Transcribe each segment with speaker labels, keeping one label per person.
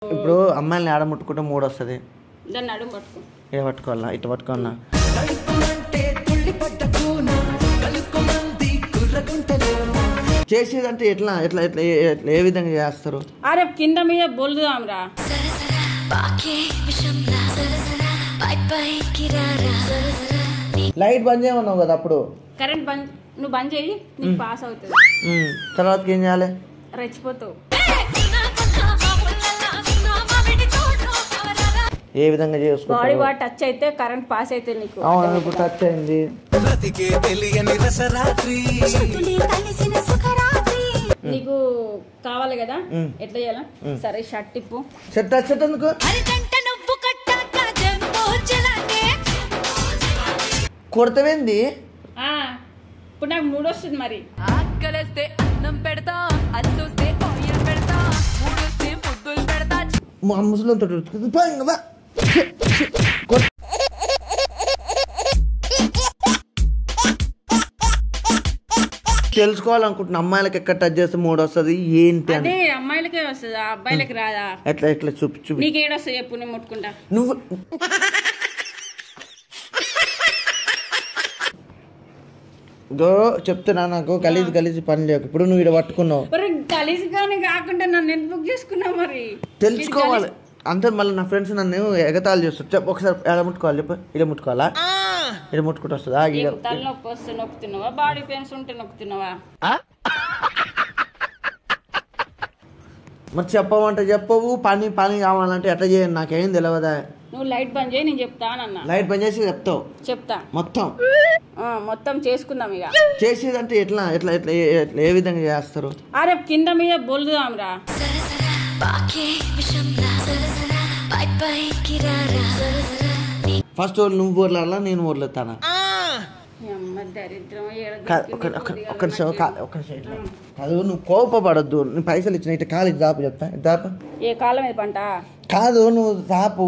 Speaker 1: ఇప్పుడు అమ్మాయిని ఆడ ముట్టుకుంటే మూడు వస్తుంది
Speaker 2: దాన్ని అడుగు పట్టుకో
Speaker 1: ఏ పట్టుకోవాలా ఇటు పట్టుకోవాలా చేసేదంటే ఎట్లా ఎట్లా ఎట్లా ఏ- ఎట్లా ఏ విధంగా చేస్తారు
Speaker 2: అరే కింద మీద బొల్దుదాం రా
Speaker 3: బాకే విషంలా సరసరా పై పైకి రారా సరసరా నీ
Speaker 1: లైట్ బంద్ చేయమన్నావు కదా అప్పుడు
Speaker 2: కరెంట్ బంద్ నువ్వు బంద్ చేయి నీకు పాస్ అవుతుంది
Speaker 1: ఉమ్, తర్వాతకి ఏం చేయాలి
Speaker 2: రెచ్చిపోతావు
Speaker 1: ఏ విధంగా
Speaker 2: బాడీ
Speaker 1: చేసుకుంటారు
Speaker 2: బాగా టచ్ అయితే కరెంట్ పాస్ అయితే నీకు
Speaker 1: అవును ఇప్పుడు టచ్ అయింది
Speaker 4: బ్రతికే తెలియని రసరాత్రి
Speaker 3: శృతులే కలిసిన సుఖరాత్రి
Speaker 2: నీకు కావాలి కదా
Speaker 1: మ్.
Speaker 2: ఎట్లా చేయాలా సరే షర్ట్ తిప్పు
Speaker 1: సెట్ టచ్ సెట్ ఎందుకు
Speaker 3: అరగంట నువ్వు కట్టాక జన్మోజలాంటే
Speaker 1: కొడతవేంది
Speaker 2: ఆ, ఇప్పుడు నాకు మూడు వస్తుంది మరి
Speaker 5: ఆకలేస్తే అన్నం పెడతా అల్సొస్తే ఆయిల్ పెడతా మూడొస్తే ముద్దులు పెడతా
Speaker 1: మా ముసలితో తెలుసుకోవాలనుకుంటున్నా అమ్మాయిలకి ఎక్కడ టచ్ చేస్తే మూడు వస్తుంది ఏంటి అని
Speaker 2: అదే అమ్మాయిలకే వస్తుంది ఆ అబ్బాయిలకి రాదా
Speaker 1: ఎట్లా ఎట్లా చూపి చూపి
Speaker 2: నీకు ఏడొస్తాయి చెప్పు నేను ముట్టుకుంటా
Speaker 1: నువ్వు గో చెప్తున్నా నాకు గలీజ్ గలీజ్ పని లేకు ఇప్పుడు నువ్వు ఇక్కడ పట్టుకున్నావు
Speaker 2: మరి గలీజ్ కానీ కాకుండా నన్ను ఎందుకు బుక్ చేసుకున్నావు మరి
Speaker 1: తెలుసుకోవాలి అంతే మళ్ళీ నా ఫ్రెండ్స్ నన్ను ఎగతాళి చేస్తారు చెప్పు ఒకసారి ఎలా ముట్టుకోవాలి చెప్పు ఇక్కడ ముట్టుకోవాలా ఇక్కడ ముట్టుకుంటూ వస్తుందా ఈడ
Speaker 2: తలనొప్పి వస్తే నొక్కుతున్నావా బాడీ పెయిన్స్ ఉంటే నొక్కుతున్నావా
Speaker 1: మరి చెప్పమంటే చెప్పవు పని పని కావాలంటే ఎట్లా చేయండి నాకేం తెలియదా
Speaker 2: నువ్వు లైట్ బంద్ చేయి నేను చెప్తానన్నా
Speaker 1: లైట్ బంద్ చేసి చెప్తావు
Speaker 2: చెప్తా
Speaker 1: మొత్తం
Speaker 2: ఆ, మొత్తం చేసుకుందాం ఇక
Speaker 1: చేసేదంటే ఎట్లా ఎట్లా ఎట్లా ఏ- ఎట్లా ఏ విధంగా చేస్తారు
Speaker 2: అరే కింద మీద బొల్దుదాం రా
Speaker 3: సరసరా బాకే విషంలా సరసరా పై పైకి రారా సరసరా నీ
Speaker 1: ఫస్ట్ నువ్వు ఊర్లలో నేను ఊర్లెత్తానా
Speaker 2: ఈ అమ్మ దరిద్రం ఏడ
Speaker 1: కాదు ఒక ఒక ఒక నిమిషం కా- ఒక నిమిషం ఇట్లా. కాదు నువ్వు కోపపడద్దు నువ్వు పైసలు ఇచ్చిన ఇట్లా కాలు దాపు చెప్తా ఇటు దాపు
Speaker 2: ఏ కాలం మీద పంట
Speaker 1: కాదు నువ్వు దాపు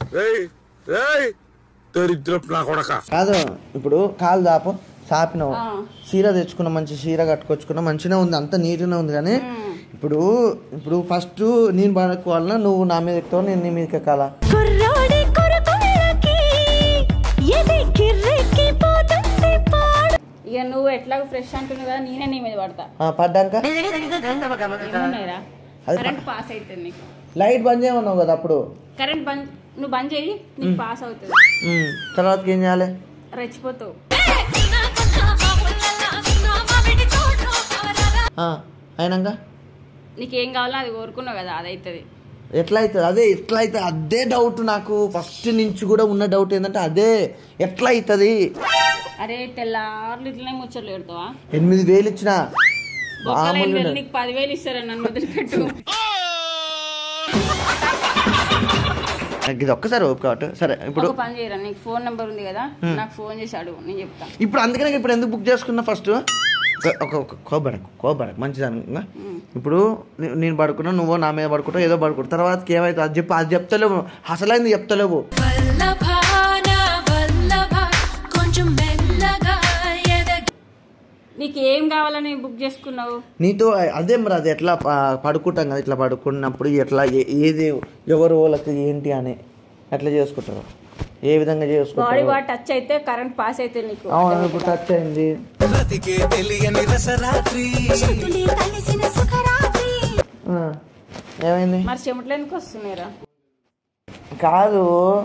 Speaker 4: దరిద్రపు నా కొడక
Speaker 1: కాదు ఇప్పుడు కాలు దాపు సాపినావు
Speaker 2: ఆ.
Speaker 1: చీర తెచ్చుకున్న మంచి చీర కట్టుకొచ్చుకున్న మంచిగా ఉంది అంత నీట్గానే ఉంది కానీ ఇప్పుడు ఇప్పుడు ఫస్ట్ నేను పడుకోవాలన్నా నువ్వు నా మీద ఎక్కుతావు నేను నీ మీదకి ఎక్కాలా
Speaker 3: కుర్రోడి కొరకొరకి ఎది కిర్రెక్కి పోతుంది పాడు
Speaker 2: ఇక నువ్వు ఎట్లాగో ఫ్రెష్ అంటున్నావు కదా నేనే నీ మీద పడతా
Speaker 1: ఆ, పడ్డాక
Speaker 2: ఏమున్నాయిరా
Speaker 1: అది
Speaker 2: కరెంట్ పాస్ అవుతుంది నీకు
Speaker 1: లైట్ బంద్ చేయమన్నావు కదా అప్పుడు
Speaker 2: కరెంట్ బంద్ నువ్వు బంద్ చేయి నీకు పాస్ అవుతుంది
Speaker 1: ఉమ్, తర్వాతకి ఏం చేయాలి
Speaker 2: రెచ్చిపోతావు
Speaker 1: ఆ, అయినాక
Speaker 2: నీకేం కావాలో అది కోరుకున్నావు కదా అది అవుతుంది
Speaker 1: ఎట్లా అవుతుంది అదే ఎట్లా అవుతుంది అదే డౌట్ నాకు ఫస్ట్ నుంచి కూడా ఉన్న డౌట్ ఏంటంటే అదే ఎట్లా అవుతుంది
Speaker 2: అరే తెల్లార్లు ఇట్లనే ముచ్చట్లు పెడతావా
Speaker 1: ఎనిమిది వేలు ఇచ్చిన
Speaker 2: బొక్కలు
Speaker 1: మామూలు
Speaker 2: వెళ్ళి
Speaker 1: ఉండదు.
Speaker 2: నీకు పదివేలు ఇస్తారా నన్ను వదిలిపెట్టు
Speaker 1: నాకు ఇది ఒక్కసారి ఓపిక కాబట్టి సరే ఇప్పుడు
Speaker 2: ఒక పని చేయరా నీకు ఫోన్ నెంబర్ ఉంది కదా నాకు ఫోన్ చేసి అడుగు నేను చెప్తా
Speaker 1: ఇప్పుడు అందుకనే ఇప్పుడు ఎందుకు బుక్ చేసుకున్నా ఫస్ట్ ఒక ఒక కోబడకు కోబడకు మంచిదాని ఇప్పుడు నే- నేను పడుకున్నా నువ్వు నా మీద పడుకుంటావు ఏదో పడుకుంటావు తర్వాతకి ఏమైతే అది చెప్పు అది చెప్తలేవు అసలైంది చెప్తలేవు
Speaker 3: వల్లభాన వల్లభ కొంచెం మెల్లగా ఎదగి
Speaker 2: నీకు ఏం కావాలని బుక్ చేసుకున్నావు
Speaker 1: నీతో అదే మరి అది ఎట్లా ప- పడుకుంటాం కదా ఇట్లా పడుకున్నప్పుడు ఎట్లా ఏ- ఏది ఎవరు వాళ్ళకి ఏంటి అని ఎట్లా చేసుకుంటారు ఏ విధంగా
Speaker 2: బాడీ
Speaker 1: చేసుకుంటారు
Speaker 2: బాగా టచ్ అయితే కరెంట్ పాస్ అయితే నీకు
Speaker 1: అవును ఇప్పుడు టచ్ అయింది
Speaker 4: బ్రతికే తెలియని రసరాత్రి
Speaker 3: శృతులే కలిసిన సుఖరాత్రి
Speaker 1: ఆ, ఏమైంది
Speaker 2: మరి చెమటలు ఎందుకు వస్తున్నాయిరా
Speaker 1: కాదు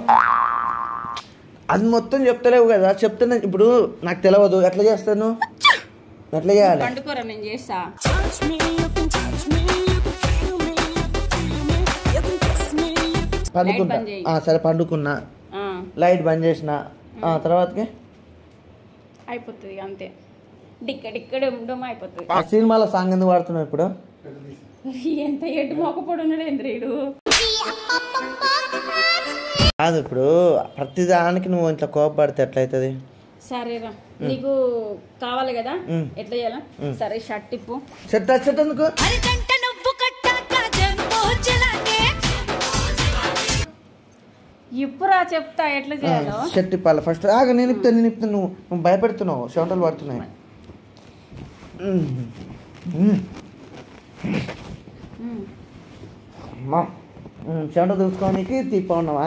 Speaker 1: అది మొత్తం చెప్తలేవు కదా చెప్తున్నా ఇప్పుడు నాకు తెలియదు ఎట్లా చేస్తాను ఎట్లా చేయాలి
Speaker 2: పండుకోరా నేను చేస్తా
Speaker 3: Touch me, you can touch me, you can feel me, you can feel me, you can kiss me, you can
Speaker 1: పండుకుంటా
Speaker 2: బంద్ చేయి.
Speaker 1: ఆ, సరే పండుకున్నా
Speaker 2: ఆ,
Speaker 1: లైట్ బంద్ చేసిన ఆ, తర్వాతకి
Speaker 2: అయిపోతుంది ఇక అంతే డిక్క డిక్కడ ఉండడం అయిపోతుంది
Speaker 1: ఆ సినిమాలో సాంగ్ ఎందుకు వాడుతున్నావు ఇప్పుడు
Speaker 2: ఎంత ఎడ్డు మొక్కపోడు ఉన్నాడు ఇంద్రియుడు
Speaker 1: కాదు ఇప్పుడు ప్రతిదానికి నువ్వు ఇంట్లో కోపపడితే ఎట్లయితుంది
Speaker 2: సరేరా నీకు కావాలి కదా ఎట్లా చేయాలా సరే షర్ట్ తిప్పు
Speaker 1: సెట్ సెట్ ఎందుకు
Speaker 3: అరగంట నువ్వు కట్టాక జన్మోజలాంటే
Speaker 2: ఇప్పురా చెప్తా ఎట్లా చేయాలో
Speaker 1: షర్ట్ ఇప్పాలి ఫస్ట్ ఆగ నేను ఇప్పుతాను నేను ఇప్పుతాను నువ్వు నువ్వు భయపెడుతున్నావు చెమటలు పడుతున్నాయి అమ్మా ఉమ్, చెమట చూసుకోనికి తిప్ప ఉన్నావా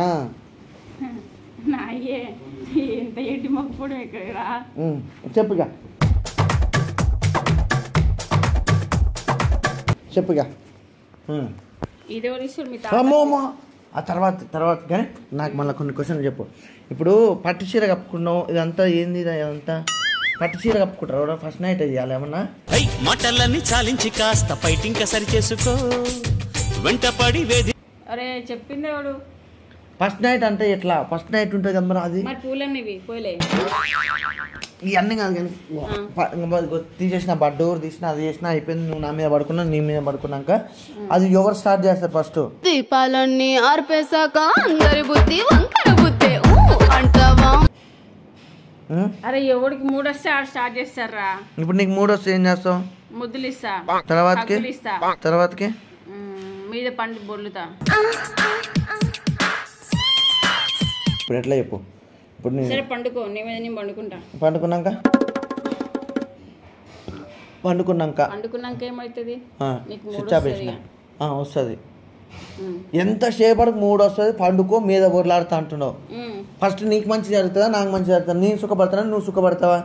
Speaker 2: నాయే ఎంత ఎడ్డి మొక్కుడు ఇక్కడ
Speaker 1: ఉమ్, చెప్పుగా చెప్పుగా ఉమ్.
Speaker 2: ఇది ఎవరు ఇస్తారు మీ తాత
Speaker 1: అమ్మో అమ్మో ఆ తర్వాత తర్వాత కానీ నాకు మళ్ళీ కొన్ని క్వశ్చన్లు చెప్పు ఇప్పుడు పట్టు చీర కప్పుకున్నావు ఇదంతా ఏంది ఇది ఇదంతా పట్టు చీర కప్పుకుంటారు ఫస్ట్ నైట్ చేయాలి ఏమన్నా
Speaker 6: ఐ మాటలన్నీ చాలించి కాస్త ఫైటింగ్ సరి చేసుకో వెంటపడి వేది
Speaker 2: అరే చెప్పింది ఎవడు
Speaker 1: ఫస్ట్ నైట్ అంటే ఎట్లా ఫస్ట్ నైట్ ఉంటుంది కదా మరి అది
Speaker 2: మరి పూలన్నీ ఇవి పోలే
Speaker 1: ఇవన్నీ కాదు కానీ ప- ఇంకా మరి తీసేసిన బడ్డోర్ తీసిన అది చేసిన అయిపోయింది నువ్వు నా మీద పడుకున్నా నీ మీద పడుకున్నాక అది ఎవరు స్టార్ట్ చేస్తారు ఫస్ట్
Speaker 7: దీపాలన్నీ ఆర్పేశాక అందరి బుద్ధి వంకర బుద్ధి ఊ అంటావా
Speaker 2: అరే ఎవడికి మూడు వస్తే ఆడు స్టార్ట్ చేస్తారా
Speaker 1: ఇప్పుడు నీకు మూడు వస్తే ఏం చేస్తావు
Speaker 2: ముద్దులు ఇస్తా
Speaker 1: తర్వాతకి
Speaker 2: హగ్గులు ఇస్తా
Speaker 1: తర్వాతకి
Speaker 2: మ్మ్, మీద పండు బొర్లుతా
Speaker 1: ఇప్పుడు ఎట్లా చెప్పు ఇప్పుడు నేను
Speaker 2: సరే పండుకో నీ మీద నేను పండుకుంటా
Speaker 1: పండుకున్నాక పండుకున్నాక
Speaker 2: పండుకున్నాక ఏమవుతుంది
Speaker 1: ఆ,
Speaker 2: నీకు మూడు
Speaker 1: స్విచ్ ఆఫ్
Speaker 2: వస్తది
Speaker 1: చేసిన ఆ, వస్తుంది ఎంత సేపటికి మూడు వస్తుంది పండుకో మీద బొర్లాడుతా అంటున్నావు
Speaker 2: మ్మ్.
Speaker 1: ఫస్ట్ నీకు మంచి జరుగుతుందా నాకు మంచి జరుగుతుందా నేను సుఖపడతానా నువ్వు సుఖపడతావా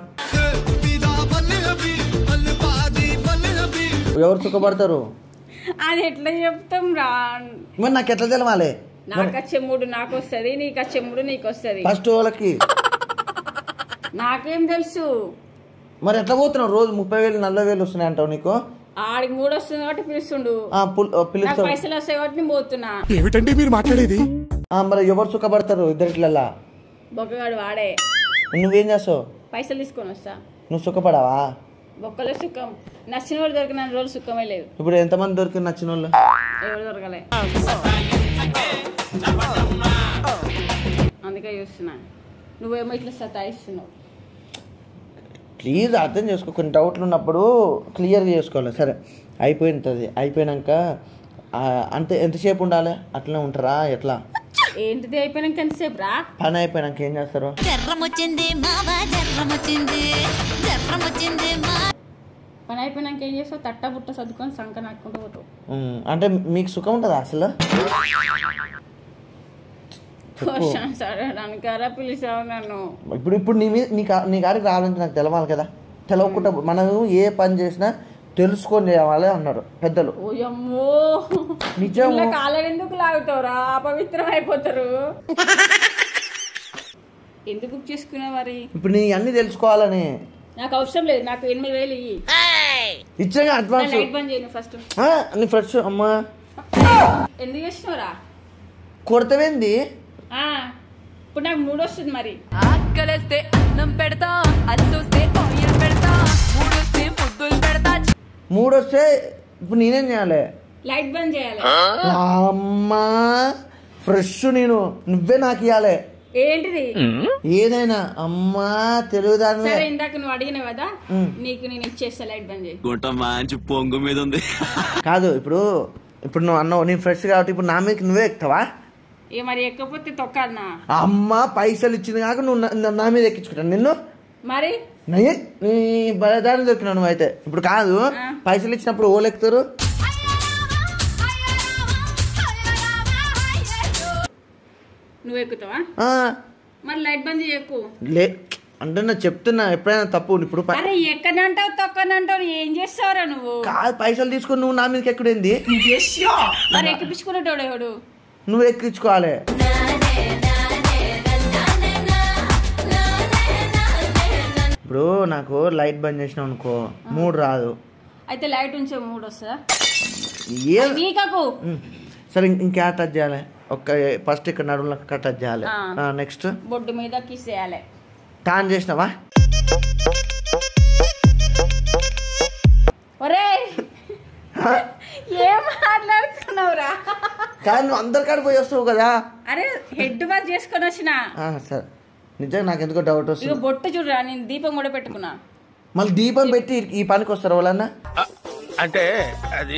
Speaker 1: ఎవరు సుఖపడతారు
Speaker 2: అది ఎట్లా చెప్తాం రా
Speaker 1: మరి నాకు ఎట్లా తెలవాలి
Speaker 2: నాకు వచ్చే మూడు నాకు వస్తుంది నీకు వచ్చే మూడు నీకు వస్తుంది
Speaker 1: ఫస్ట్ వాళ్ళకి
Speaker 2: నాకేం తెలుసు
Speaker 1: మరి ఎట్లా పోతున్నావు రోజు ముప్పై వేలు నలభై వేలు వస్తున్నాయి అంటావు నీకు
Speaker 2: ఆడికి మూడు వస్తుంది కాబట్టి పిలుస్తుండు
Speaker 1: ఆ, పుల్- ఆ,
Speaker 2: నాకు
Speaker 1: పిలుస్తావు
Speaker 2: పైసలు వస్తాయి కాబట్టి నేను పోతున్నా
Speaker 4: ఏమిటండి మీరు మాట్లాడేది
Speaker 1: ఆ, మరి ఎవరు సుఖపడతారు ఇద్దరిట్లల్లా
Speaker 2: బొక్కగాడు వాడే
Speaker 1: నువ్వేం చేస్తావు
Speaker 2: పైసలు తీసుకొని వస్తా
Speaker 1: నువ్వు సుఖపడావా
Speaker 2: బొక్కలో సుఖం నచ్చిన వాడు దొరికిన రోజు సుఖమే లేదు
Speaker 1: ఇప్పుడు ఎంతమంది దొరికింది నచ్చిన వాళ్ళు
Speaker 2: ఎవరు దొరకలే అందుకే చూస్తున్నా నువ్వేమో ఇట్లా సతాయిస్తున్నావు
Speaker 1: ప్లీజ్ అర్థం చేసుకో కొన్ని డౌట్లు ఉన్నప్పుడు క్లియర్గా చేసుకోవాలి సరే అయిపోయింది అయిపోయినాక ఆ, అంటే ఎంతసేపు ఉండాలి అట్లనే ఉంటారా ఎట్లా
Speaker 2: ఏంటిది అయిపోయినాక ఎంతసేపు రా
Speaker 1: పని అయిపోయినాక ఏం చేస్తారు
Speaker 3: జర్రమొచ్చింది మావా జర్రమొచ్చింది జర్రమొచ్చింది మా
Speaker 2: పని అయిపోయినాక ఏం చేస్తావు తట్ట బుట్ట సర్దుకొని సంక నాకుంటూ పోతావు
Speaker 1: ఉమ్, అంటే మీకు సుఖం ఉంటుందా అసలు
Speaker 2: క్వశ్చన్ సరే అనకారా పిలిచావు నన్ను
Speaker 1: ఇప్పుడు ఇప్పుడు నీ మీద నీ కా- నీ గారికి రావాలంటే నాకు తెలవాలి కదా తెలవకుండా మనం ఏ పని చేసినా తెలుసుకొని చేయాలి అన్నారు పెద్దలు
Speaker 2: ఓయమ్మో
Speaker 1: నిజం.
Speaker 2: ఇలా కాలం ఎందుకు లాగుతావురా అపవిత్రం అయిపోతారు ఎందుకు బుక్ చేసుకున్నావు మరి
Speaker 1: ఇప్పుడు నీ అన్ని తెలుసుకోవాలని
Speaker 2: నాకు అవసరం లేదు నాకు ఎనిమిది వేలు ఇయ్యి
Speaker 1: ఇచ్చాగా అడ్వాన్స్
Speaker 2: లైట్ బంద్ చేయను ఫస్ట్
Speaker 1: ఆ, నీ ఫ్రెష్ అమ్మా
Speaker 2: ఎందుకు చేసినావురా
Speaker 1: కొడతవేంది
Speaker 2: ఆ, ఇప్పుడు నాకు మూడు వస్తుంది మరి
Speaker 5: ఆకలేస్తే అన్నం పెడతా అలసొస్తే ఆయిల్ పెడతా మూడొస్తే ముద్దులు పెడతా
Speaker 1: మూడు వస్తే ఇప్పుడు నేనేం చేయాలి
Speaker 2: లైట్ బంద్ చేయాలి
Speaker 1: అమ్మా ఫ్రెష్ నేను నువ్వే నాకు ఇవ్వాలి
Speaker 2: ఏంటిది
Speaker 1: ఏదైనా అమ్మా తెలుగుదాని
Speaker 2: సరే ఇందాక నువ్వు అడిగినావు కదా నీకు నేను ఇచ్చేస్తా లైట్ బంద్ చేయి
Speaker 6: గుంట మంచి పొంగు మీద ఉంది
Speaker 1: కాదు ఇప్పుడు ఇప్పుడు నువ్వు అన్నావు నేను ఫ్రెష్ కాబట్టి ఇప్పుడు నా మీద నువ్వే ఎక్కుతావా
Speaker 2: ఇక మరి ఎక్కపోతే తొక్కాలనా
Speaker 1: అమ్మ పైసలు ఇచ్చింది కాక నువ్వు నా- నా- నా మీద ఎక్కించుకుంటాను నిన్ను
Speaker 2: మరి
Speaker 1: నయ్యే, నీ బలదారి దొరికినావు నువ్వు అయితే ఇప్పుడు కాదు పైసలు ఇచ్చినప్పుడు ఓళ్ళు ఎక్కుతారు
Speaker 2: నువ్వు ఎక్కుతావా
Speaker 1: ఆ,
Speaker 2: మరి లైట్ బంద్ చేయకు
Speaker 1: లే అంటే నేను చెప్తున్నా ఎప్పుడైనా తప్పు ఇప్పుడు పై-
Speaker 2: అరే ఎక్కడంటావు తొక్కనంటావు ఏం చేస్తావురా నువ్వు
Speaker 1: కాదు పైసలు తీసుకొని నువ్వు నా మీదకి ఎక్కడైంది
Speaker 2: మరి ఎక్కిపించుకునేటోడు ఎవడు
Speaker 1: నువ్వు ఎక్కించుకోవాలి ఇప్పుడు నాకు లైట్ బంద్ చేసినావు అనుకో మూడు రాదు
Speaker 2: అయితే లైట్ ఉంచే మూడు వస్తుందా
Speaker 1: ఏ
Speaker 2: వీకకు
Speaker 1: ఉమ్. సరే ఇం- ఇంకే టచ్ చేయాలి ఒక్క ఫస్ట్ ఇక్కడ నడుములో టచ్ చేయాలి
Speaker 2: ఆ.
Speaker 1: నెక్స్ట్
Speaker 2: బొడ్డు మీద కిస్ చేయాలి
Speaker 1: టాన్ చేసినావా
Speaker 2: ఒరే ఏం మాట్లాడుతున్నావురా
Speaker 1: కానీ నువ్వు అందరికాడ పోయి వస్తావు కదా
Speaker 2: అరే హెడ్ వాష్ చేసుకొని వచ్చిన
Speaker 1: ఆ, సరే నిజంగా నాకు ఎందుకో డౌట్
Speaker 2: ఇక
Speaker 1: వస్తుంది
Speaker 2: బొట్టు చూడరా నేను దీపం కూడా పెట్టుకున్నా
Speaker 1: మళ్ళీ దీపం పెట్టి ఈ పనికి వస్తారు వాళ్ళన్నా
Speaker 4: అంటే అది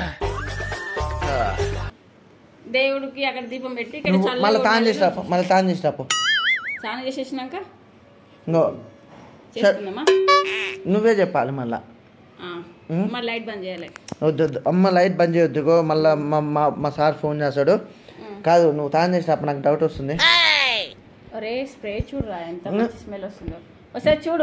Speaker 2: దేవుడికి అక్కడ దీపం పెట్టి ఇక్కడ
Speaker 1: నువ్వు
Speaker 2: చల్లగా
Speaker 1: మళ్ళీ తాన్
Speaker 2: ఉండాలి.
Speaker 1: చేసి రాపో మళ్ళీ తాన్ చేసి రాపో
Speaker 2: స్నానం చేసేసినాక
Speaker 1: ఇంకో
Speaker 2: చేసుకుందామా
Speaker 1: నువ్వే చెప్పాలి మళ్ళా
Speaker 2: ఆ. మరి లైట్ బంద్ చేయాలి
Speaker 1: వద్దు వద్దు అమ్మ లైట్ బంద్ చేయొద్దు ఇగో మళ్ళీ మా మా మా సార్ ఫోన్ చేస్తాడు కాదు నువ్వు తాను చేసినప్పుడు నాకు డౌట్ వస్తుంది
Speaker 2: ఒరే స్ప్రే చూడురా ఎంత మంచి స్మెల్ వస్తుందో ఒకసారి చూడు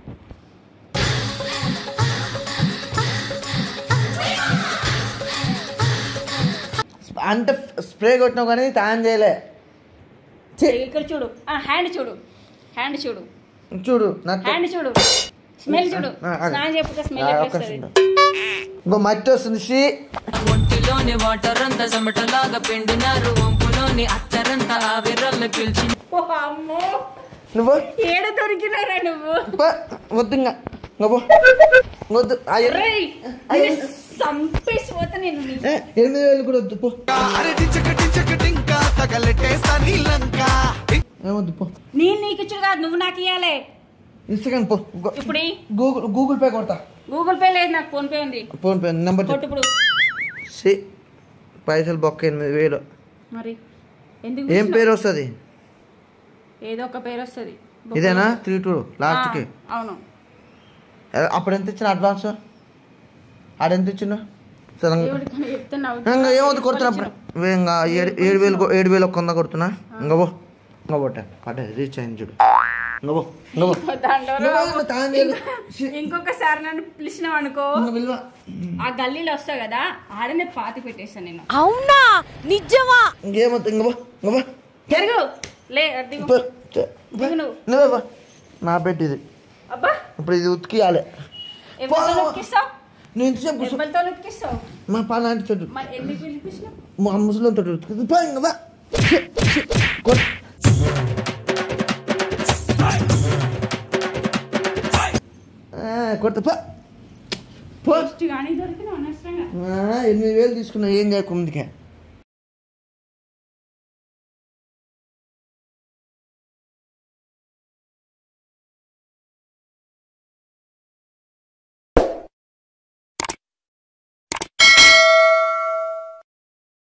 Speaker 1: అంటే స్ప్రే కొట్టినావు కానీ తాను చేయలే
Speaker 2: ఇక్కడ చూడు ఆ హ్యాండ్ చూడు హ్యాండ్ చూడు
Speaker 1: చూడు నాకు
Speaker 2: హ్యాండ్ చూడు స్మెల్ చూడు
Speaker 1: ఆ, ఆ.
Speaker 2: స్నానం చెప్పక స్మెల్
Speaker 1: ఆ,
Speaker 2: ఎట్లా
Speaker 1: ఒక్క
Speaker 2: వస్తుంది
Speaker 1: నిమిషం. ఇంకో మట్టి వస్తుంది శ్రీ
Speaker 5: ఒంటిలోని వాటర్ అంతా చెమటలాగా పిండినారు వంపులోని అత్తరంతా ఆవిరల్ని పిలిచి
Speaker 2: ఓ అమ్మో
Speaker 1: నువ్వు
Speaker 2: ఏడ దొరికినారా నువ్వు
Speaker 1: పో, వద్దు ఇంకా ఇంకా పో. వద్దు ఆ ఎర్ర-
Speaker 2: రేయ్, నిన్ను చంపేసి పోతా నేను నీ-
Speaker 1: ఏ, ఎనిమిది వేలు కూడా వద్దు పో ఏమొద్దు పో
Speaker 2: నేను నీకు ఇచ్చుడు కాదు నువ్వు నాకు ఇవ్వాలి
Speaker 1: ఇన్స్టాగ్రామ్ పో గూ-
Speaker 2: ఇప్పుడు ఇయ్యి.
Speaker 1: గూగుల్ గూగుల్ పే కొడతా
Speaker 2: గూగుల్ పే లేదు నాకు ఫోన్ పే ఉంది
Speaker 1: ఫోన్ పే నెంబర్
Speaker 2: కొట్టు ఇప్పుడు
Speaker 1: సి పైసలు బొక్క ఎనిమిది వేలు
Speaker 2: మరి ఎందుకు
Speaker 1: ఏం
Speaker 2: పిలిచినావు?
Speaker 1: పేరు వస్తుంది
Speaker 2: ఏదో ఒక పేరు వస్తుంది
Speaker 1: ఇదేనా త్రీ టూ లాస్ట్కి
Speaker 2: అవును
Speaker 1: అప్పుడు ఎంత ఇచ్చిన అడ్వాన్స్ ఆడ ఎంత ఇచ్చిన సరే ఇంకా-
Speaker 2: ఎవరికైనా చెప్తున్నావు
Speaker 1: ఇంకా ఏమవుతుంది కొడుతున్నా అప్పుడు ఇంకా ఏడు ఏడు వేలు కొ- ఏడు వేలు ఒక్క వంద కొడుతున్నా ఇంకా పో ఇంకా పోటా పడ్డ రీచ్ అయింది చూడు ఇంకా పో ఇంకా పో
Speaker 2: దాంట్లో
Speaker 1: నువ్వు ఇంకా తాను చేయలే. ఛీ,
Speaker 2: ఇంకొకసారి నన్ను పిలిచినావు అనుకో
Speaker 1: ఇంకా విలువ
Speaker 2: ఆ గల్లీలో వస్తావు కదా ఆడనే పాతి పెట్టేస్తాను నేను
Speaker 1: ఇంకేమవుతుంది ఇంకా పో ఇంకా పో
Speaker 2: జరుగు లే అటు దిగు.
Speaker 1: పో. చే, పో.
Speaker 2: దిగు నువ్వు
Speaker 1: నువ్వే పో. నా పెట్టి ఇది
Speaker 2: అబ్బా
Speaker 1: ఇప్పుడు ఇది ఉతికియాలి
Speaker 2: ఎవరితో ఉతికిస్తావు
Speaker 1: నువ్వు ఇంతసేపు కూర్చో
Speaker 2: ఎవరితో ఉతికిస్తావు
Speaker 1: మా పాల ఆంటీ తోటి
Speaker 2: మరి ఎందుకు పిలిపించినావు
Speaker 1: మా ముసలి తోటి ఉతుకుతుంది పో ఇంకా పో. ఛీ, ఛీ, కొట్. ఆ, కొడతా పో పో
Speaker 2: ఫస్ట్ కానీ దొరికిన అనవసరంగా
Speaker 1: ఆ, ఎనిమిది వేలు తీసుకున్నా ఏం చేయక ముందుకే